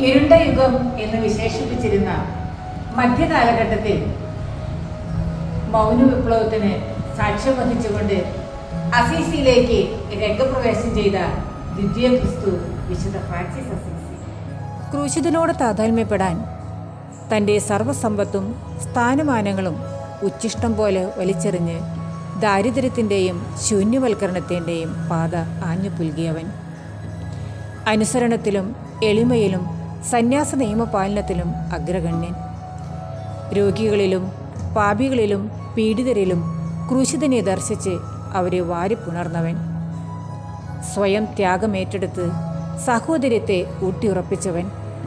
ഇരുണ്ട യുഗം എന്ന് വിശേഷിപ്പിച്ചിരുന്ന മധ്യകാലഘട്ടത്തിൽ മൗന വിപ്ലവത്തിന് സാക്ഷ്യം വഹിച്ചുകൊണ്ട് അസീസിയിലേക്ക് രംഗപ്രവേശം ചെയ്ത ദ്വിതീയ ക്രിസ്തു വിശുദ്ധ ഫ്രാൻസിസ് അസീസി ക്രൂശിതനോട് താതാത്മ്യപ്പെടാൻ തൻ്റെ സർവസമ്പത്തും സ്ഥാനമാനങ്ങളും ഉച്ചിഷ്ടം പോലെ വലിച്ചെറിഞ്ഞ് ദാരിദ്ര്യത്തിൻ്റെയും ശൂന്യവൽക്കരണത്തിൻ്റെയും പാത ആഞ്ഞു പുൽകിയവൻ അനുസരണത്തിലും എളിമയിലും സന്യാസ നിയമപാലനത്തിലും അഗ്രഗണ്യൻ രോഗികളിലും പാപികളിലും പീഡിതരിലും ക്രൂശിതനെ ദർശിച്ച് അവരെ വാരിപ്പുണർന്നവൻ സ്വയം ത്യാഗമേറ്റെടുത്ത് സഹോദര്യത്തെ ഊട്ടിയുറപ്പിച്ചവൻ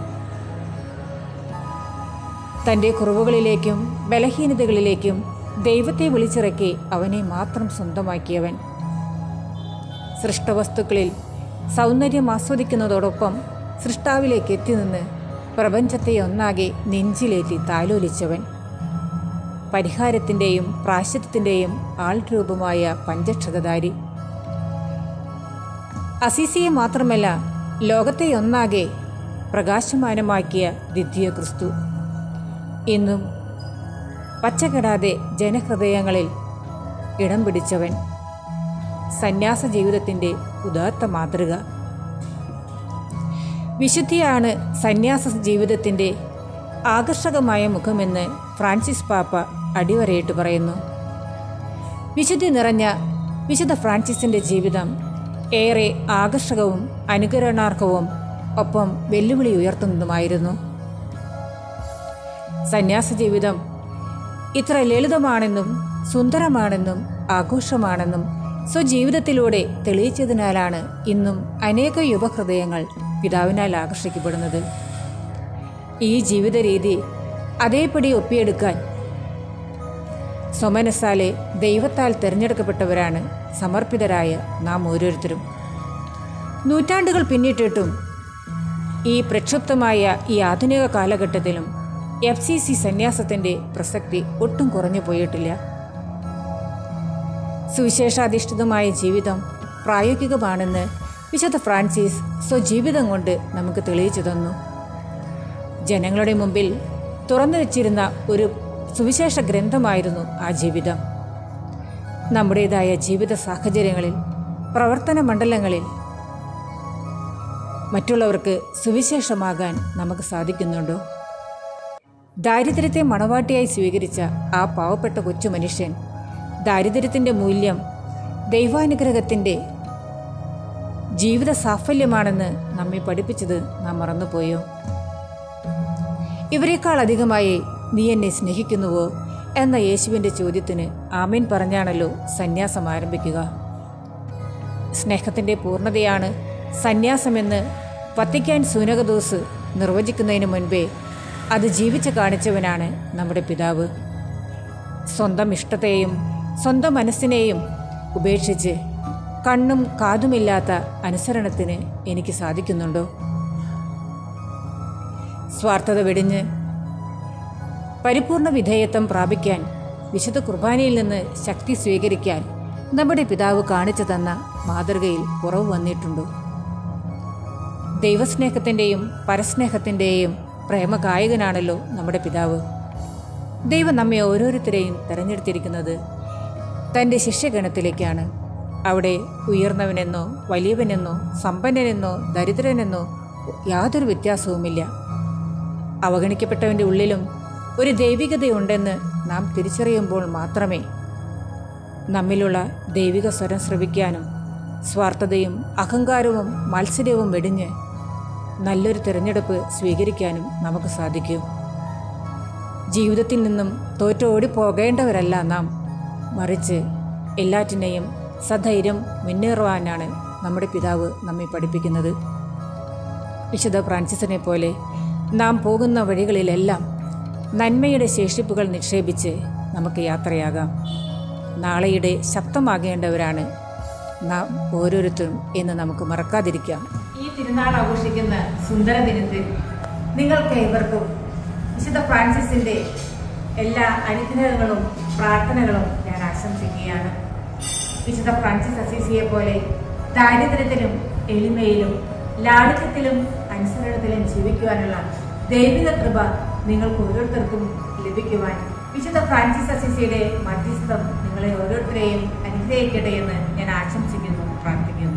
തൻ്റെ കുറവുകളിലേക്കും ബലഹീനതകളിലേക്കും ദൈവത്തെ വിളിച്ചിറക്കി അവനെ മാത്രം സ്വന്തമാക്കിയവൻ സൃഷ്ടവസ്തുക്കളിൽ സൗന്ദര്യം ആസ്വദിക്കുന്നതോടൊപ്പം സൃഷ്ടാവിലേക്ക് എത്തിനിന്ന് പ്രപഞ്ചത്തെ ഒന്നാകെ നെഞ്ചിലേറ്റി താലോലിച്ചവൻ പരിഹാരത്തിൻ്റെയും പ്രാശ്യത്തിൻ്റെയും ആൾ രൂപമായ പഞ്ചക്ഷതധാരി അസീസിയെ മാത്രമല്ല ലോകത്തെ ഒന്നാകെ പ്രകാശമാനമാക്കിയ ദ്വിതീയ ക്രിസ്തു ഇന്നും പച്ചകെടാതെ ജനഹൃദയങ്ങളിൽ ഇടം പിടിച്ചവൻ സന്യാസ ജീവിതത്തിൻ്റെ ഉദാത്ത മാതൃക വിശുദ്ധിയാണ് സന്യാസ ജീവിതത്തിൻ്റെ ആകർഷകമായ മുഖമെന്ന് ഫ്രാൻസിസ് പാപ്പ അടിവരയിട്ട് പറയുന്നു വിശുദ്ധി നിറഞ്ഞ വിശുദ്ധ ഫ്രാൻസിസിൻ്റെ ജീവിതം ഏറെ ആകർഷകവും അനുകരണാർഹവും ഒപ്പം വെല്ലുവിളി ഉയർത്തുന്നതുമായിരുന്നു സന്യാസ ജീവിതം ഇത്ര ലളിതമാണെന്നും സുന്ദരമാണെന്നും ആഘോഷമാണെന്നും സ്വജീവിതത്തിലൂടെ തെളിയിച്ചതിനാലാണ് ഇന്നും അനേക യുവഹൃദയങ്ങൾ പിതാവിനാൽ ആകർഷിക്കപ്പെടുന്നത് ഈ ജീവിത രീതി അതേപടി ഒപ്പിയെടുക്കാൻ സ്വമനസാലെ ദൈവത്താൽ തിരഞ്ഞെടുക്കപ്പെട്ടവരാണ് സമർപ്പിതരായ നാം ഓരോരുത്തരും നൂറ്റാണ്ടുകൾ പിന്നിട്ടിട്ടും ഈ പ്രക്ഷുബ്ധമായ ഈ ആധുനിക കാലഘട്ടത്തിലും എഫ് സി സി സന്യാസത്തിൻ്റെ പ്രസക്തി ഒട്ടും കുറഞ്ഞു പോയിട്ടില്ല സുവിശേഷാധിഷ്ഠിതമായ ജീവിതം പ്രായോഗികമാണെന്ന് വിശുദ്ധ ഫ്രാൻസിസ് സ്വജീവിതം കൊണ്ട് നമുക്ക് തെളിയിച്ചു തന്നു ജനങ്ങളുടെ മുമ്പിൽ തുറന്നു വച്ചിരുന്ന ഒരു സുവിശേഷ ഗ്രന്ഥമായിരുന്നു ആ ജീവിതം നമ്മുടേതായ ജീവിത സാഹചര്യങ്ങളിൽ പ്രവർത്തന മണ്ഡലങ്ങളിൽ മറ്റുള്ളവർക്ക് സുവിശേഷമാകാൻ നമുക്ക് സാധിക്കുന്നുണ്ടോ ദാരിദ്ര്യത്തെ മണവാട്ടിയായി സ്വീകരിച്ച ആ പാവപ്പെട്ട കൊച്ചു മനുഷ്യൻ ദാരിദ്ര്യത്തിൻ്റെ മൂല്യം ദൈവാനുഗ്രഹത്തിൻ്റെ ജീവിത സാഫല്യമാണെന്ന് നമ്മെ പഠിപ്പിച്ചത് നാം മറന്നുപോയോ ഇവരെക്കാൾ അധികമായി നീ എന്നെ സ്നേഹിക്കുന്നുവോ എന്ന യേശുവിൻ്റെ ചോദ്യത്തിന് ആമീൻ പറഞ്ഞാണല്ലോ സന്യാസം ആരംഭിക്കുക സ്നേഹത്തിൻ്റെ പൂർണ്ണതയാണ് സന്യാസമെന്ന് വത്തിക്കാൻ സൂനകദോസ് നിർവചിക്കുന്നതിന് മുൻപേ അത് ജീവിച്ച് കാണിച്ചവനാണ് നമ്മുടെ പിതാവ് സ്വന്തം ഇഷ്ടത്തെയും സ്വന്തം മനസ്സിനെയും ഉപേക്ഷിച്ച് കണ്ണും കാതുമില്ലാത്ത അനുസരണത്തിന് എനിക്ക് സാധിക്കുന്നുണ്ടോ സ്വാർത്ഥത വെടിഞ്ഞ് പരിപൂർണ വിധേയത്വം പ്രാപിക്കാൻ വിശുദ്ധ കുർബാനയിൽ നിന്ന് ശക്തി സ്വീകരിക്കാൻ നമ്മുടെ പിതാവ് കാണിച്ചു തന്ന മാതൃകയിൽ കുറവ് വന്നിട്ടുണ്ടോ ദൈവസ്നേഹത്തിൻ്റെയും പരസ്നേഹത്തിൻ്റെയും പ്രേമഗായകനാണല്ലോ നമ്മുടെ പിതാവ് ദൈവം നമ്മെ ഓരോരുത്തരെയും തിരഞ്ഞെടുത്തിരിക്കുന്നത് തൻ്റെ ശിഷ്യഗണത്തിലേക്കാണ് അവിടെ ഉയർന്നവനെന്നോ വലിയവനെന്നോ സമ്പന്നനെന്നോ ദരിദ്രനെന്നോ യാതൊരു വ്യത്യാസവുമില്ല അവഗണിക്കപ്പെട്ടവൻ്റെ ഉള്ളിലും ഒരു ദൈവികതയുണ്ടെന്ന് നാം തിരിച്ചറിയുമ്പോൾ മാത്രമേ നമ്മിലുള്ള ദൈവിക സ്വരം ശ്രവിക്കാനും സ്വാർത്ഥതയും അഹങ്കാരവും മത്സര്യവും വെടിഞ്ഞ് നല്ലൊരു തിരഞ്ഞെടുപ്പ് സ്വീകരിക്കാനും നമുക്ക് സാധിക്കൂ ജീവിതത്തിൽ നിന്നും തോറ്റോടി പോകേണ്ടവരല്ല നാം മറിച്ച് എല്ലാറ്റിനെയും സധൈര്യം മുന്നേറുവാനാണ് നമ്മുടെ പിതാവ് നമ്മെ പഠിപ്പിക്കുന്നത് വിശുദ്ധ ഫ്രാൻസിസിനെ പോലെ നാം പോകുന്ന വഴികളിലെല്ലാം നന്മയുടെ ശേഷിപ്പുകൾ നിക്ഷേപിച്ച് നമുക്ക് യാത്രയാകാം നാളെയുടെ ശബ്ദമാകേണ്ടവരാണ് നാം ഓരോരുത്തരും എന്ന് നമുക്ക് മറക്കാതിരിക്കാം ഈ തിരുനാൾ ആഘോഷിക്കുന്ന സുന്ദര ദിനത്തിൽ നിങ്ങൾക്ക് ഏവർക്കും വിശുദ്ധ ഫ്രാൻസിസിന്റെ എല്ലാ അനുഗ്രഹങ്ങളും പ്രാർത്ഥനകളും ഞാൻ ആശംസിക്കുകയാണ് വിശുദ്ധ ഫ്രാൻസിസ് അസീസിയെ പോലെ ദാരിദ്ര്യത്തിലും എളിമയിലും ലാളിത്യത്തിലും അനുസരണത്തിലും ജീവിക്കുവാനുള്ള ദൈവിക കൃപ നിങ്ങൾക്ക് ഓരോരുത്തർക്കും ലഭിക്കുവാൻ വിശുദ്ധ ഫ്രാൻസിസ് അസിസിയുടെ മധ്യസ്ഥം നിങ്ങളെ ഓരോരുത്തരെയും അനുഗ്രഹിക്കട്ടെ എന്ന് ഞാൻ ആശംസിക്കുന്നു പ്രാർത്ഥിക്കുന്നു